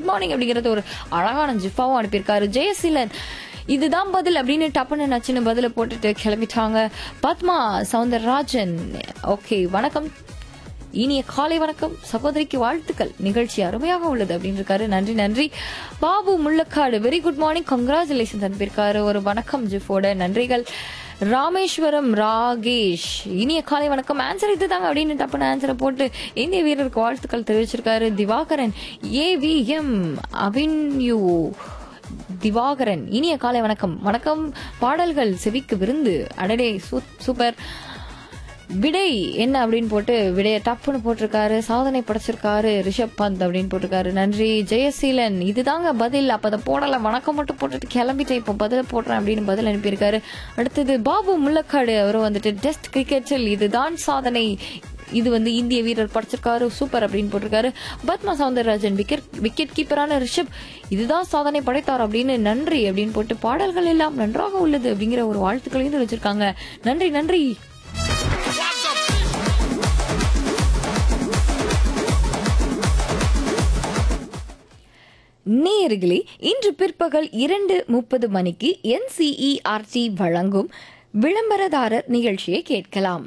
good morning அப்படிங்கறது ஒரு அழகான ஜிஃபாவும் அனுப்பியிருக்காரு ஜெயசீலன் இதுதான் பதில் அப்படின்னு டப்புன்னு நச்சுன்னு பதில போட்டுட்டு கிளம்பிட்டாங்க பத்மா சவுந்தரராஜன் ஓகே வணக்கம் இனிய காலை வணக்கம் சகோதரிக்கு வாழ்த்துக்கள் நிகழ்ச்சி அருமையாக உள்ளது அப்படின்னு இருக்காரு நன்றி நன்றி Babu Mullakkadu very good morning congratulation அனுப்பியிருக்காரு ஒரு வணக்கம் ஜிஃபோட நன்றிகள் ராமேஸ்வரம் ராகேஷ் இனிய காலை வணக்கம் ஆன்சர் இதுதாங்க அப்படின்னு டப்புன்னு ஆன்சரை போட்டு இந்திய வீரருக்கு வாழ்த்துக்கள் தெரிவிச்சிருக்காரு திவாகரன் ஏவிஎம் அவின்யூ திவாகரன் இனிய காலை வணக்கம் வணக்கம் பாடல்கள் செவிக்கு விருந்து அடடே சூ- சூப்பர் விடை என்ன அப்படின்னு போட்டு விடைய டப்புன்னு போட்டிருக்காரு சாதனை படைச்சிருக்காரு ரிஷப் பந்த் அப்படின்னு போட்டிருக்காரு நன்றி ஜெயசீலன் இதுதாங்க பதில் அப்ப அதை போடல வணக்கம் மட்டும் போட்டுட்டு கிளம்பிட்டேன் இப்போ பதில போடுறேன் அப்படின்னு பதில் அனுப்பியிருக்காரு அடுத்தது பாபு முள்ளக்காடு அவர் வந்துட்டு டெஸ்ட் கிரிக்கெட்டில் இதுதான் சாதனை இது வந்து இந்திய வீரர் படைச்சிருக்காரு சூப்பர் அப்படின்னு போட்டிருக்காரு பத்மா சவுந்தரராஜன் விக்கெட் விக்கெட் கீப்பரான ரிஷப் இதுதான் சாதனை படைத்தார் அப்படின்னு நன்றி அப்படின்னு போட்டு பாடல்கள் எல்லாம் நன்றாக உள்ளது அப்படிங்கிற ஒரு வாழ்த்துக்களையும் தெரிவிச்சிருக்காங்க நன்றி நன்றி நேயர்களே இன்று பிற்பகல் இரண்டு முப்பது மணிக்கு என்சிஇஆர்டி வழங்கும் விளம்பரதாரர் நிகழ்ச்சியை கேட்கலாம்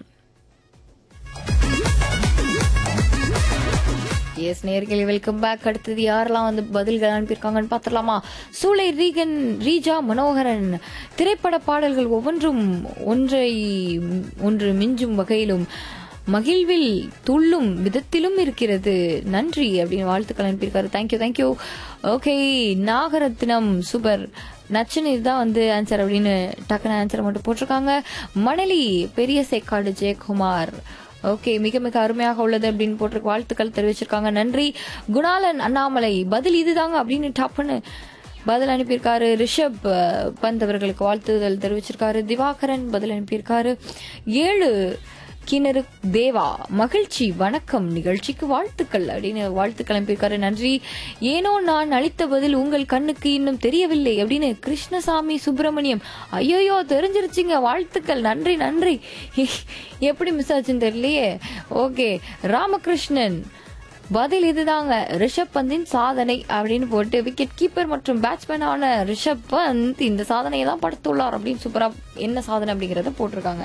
எஸ் நேர்களே வெல்கம் பேக் அடுத்தது யாரெல்லாம் வந்து பதில்கள் அனுப்பியிருக்காங்கன்னு பார்த்துடலாமா சூளை ரீகன் ரீஜா மனோகரன் திரைப்பட பாடல்கள் ஒவ்வொன்றும் ஒன்றை ஒன்று மிஞ்சும் வகையிலும் மகிழ்வில் துள்ளும் விதத்திலும் இருக்கிறது நன்றி அப்படின்னு வாழ்த்துக்கள் அனுப்பியிருக்காரு thank you thank you okay Nagarathnam super நச்சுன்னு இதுதான் வந்து ஆன்சர் அப்படின்னு டக்குன்னு ஆன்சர் மட்டும் போட்டிருக்காங்க மணலி பெரிய சேக்காடு ஜெயக்குமார் ஓகே மிக மிக அருமையாக உள்ளது அப்படின்னு போட்டு வாழ்த்துக்கள் தெரிவிச்சிருக்காங்க நன்றி குணாலன் அண்ணாமலை பதில் இதுதாங்க அப்படின்னு டப்புன்னு பதில் அனுப்பியிருக்காரு ரிஷப் அஹ், பந்த் அவர்களுக்கு வாழ்த்துதல் தெரிவிச்சிருக்காரு திவாகரன் பதில் அனுப்பியிருக்காரு ஏழு கிணறு தேவா மகிழ்ச்சி வணக்கம் நிகழ்ச்சிக்கு வாழ்த்துக்கள் அப்படின்னு வாழ்த்துக்கள் அனுப்பியிருக்காரு நன்றி ஏனோ நான் அளித்த பதில் உங்கள் கண்ணுக்கு இன்னும் தெரியவில்லை அப்படின்னு கிருஷ்ணசாமி சுப்பிரமணியம் ஐயோயோ தெரிஞ்சிருச்சுங்க வாழ்த்துக்கள் நன்றி நன்றி எப்படி மிஸ் ஆச்சுன்னு தெரியலையே ஓகே ராமகிருஷ்ணன் பதில் இதுதாங்க ரிஷப் பந்தின் சாதனை அப்படின்னு போட்டு விக்கெட் கீப்பர் மற்றும் பேட்ஸ்மேனான ரிஷப் பந்த் இந்த சாதனையை தான் படுத்துள்ளார் அப்படின்னு சூப்பரா என்ன சாதனை அப்படிங்கறத போட்டிருக்காங்க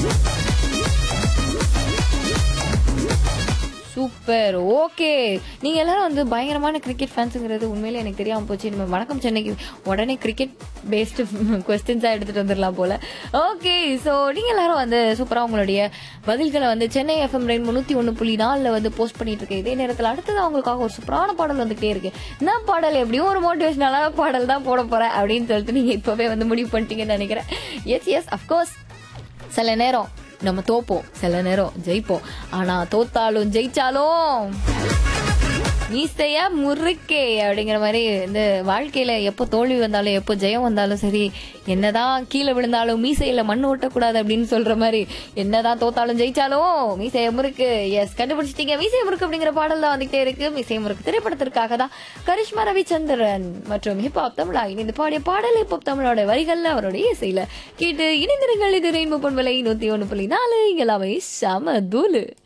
சூப்பர் ஓகே நீங்க எல்லாரும் வந்து பயங்கரமான கிரிக்கெட் ஃபேன்ஸுங்கிறது உண்மையிலே எனக்கு தெரியாம போச்சு நம்ம வணக்கம் சென்னைக்கு உடனே கிரிக்கெட் பேஸ்டு கொஸ்டின்ஸா எடுத்துட்டு வந்துடலாம் போல ஓகே ஸோ நீங்க எல்லாரும் வந்து சூப்பரா உங்களுடைய பதில்களை வந்து சென்னை எஃப்எம் ரெயின் முன்னூத்தி ஒன்று புள்ளி நாலுல வந்து போஸ்ட் பண்ணிட்டு இருக்கேன் இதே நேரத்தில் அடுத்தது அவங்களுக்காக ஒரு சூப்பரான பாடல் வந்துகிட்டே இருக்கு என்ன பாடல் எப்படியும் ஒரு மோட்டிவேஷனலான பாடல் தான் போட போறேன் அப்படின்னு சொல்லிட்டு நீங்க இப்பவே வந்து முடிவு பண்ணிட்டீங்கன்னு நினைக்கிறேன் எஸ் எஸ் அஃப்கோர்ஸ் சில நேரம் நம்ம தோப்போம் சில நேரம் ஜெயிப்போம் ஆனா தோத்தாலும் ஜெயிச்சாலும் மீசைய முறுக்கே அப்படிங்கிற மாதிரி இந்த வாழ்க்கையில எப்போ தோல்வி வந்தாலும் எப்போ ஜெயம் வந்தாலும் சரி என்னதான் கீழே விழுந்தாலும் மீசையில மண் ஓட்டக்கூடாது அப்படின்னு சொல்ற மாதிரி என்னதான் தோத்தாலும் ஜெயிச்சாலும் மீசைய முறுக்கு எஸ் கண்டுபிடிச்சிட்டீங்க மீசைய முறுக்கு அப்படிங்கிற பாடல் தான் வந்துகிட்டே இருக்கு மீசைய முறுக்கு திரைப்படத்திற்காக தான் கரிஷ்மா ரவிச்சந்திரன் மற்றும் ஹிப்ஹாப் தமிழா இணைந்து பாடிய பாடல் ஹிப்ஹாப் தமிழோட வரிகள்ல அவருடைய இசையில கேட்டு இணைந்திருங்கள் இது ரெயின்போ பொன்விலை நூத்தி ஒண்ணு புள்ளி நாலு இங்கெல்லாமே சம தூளு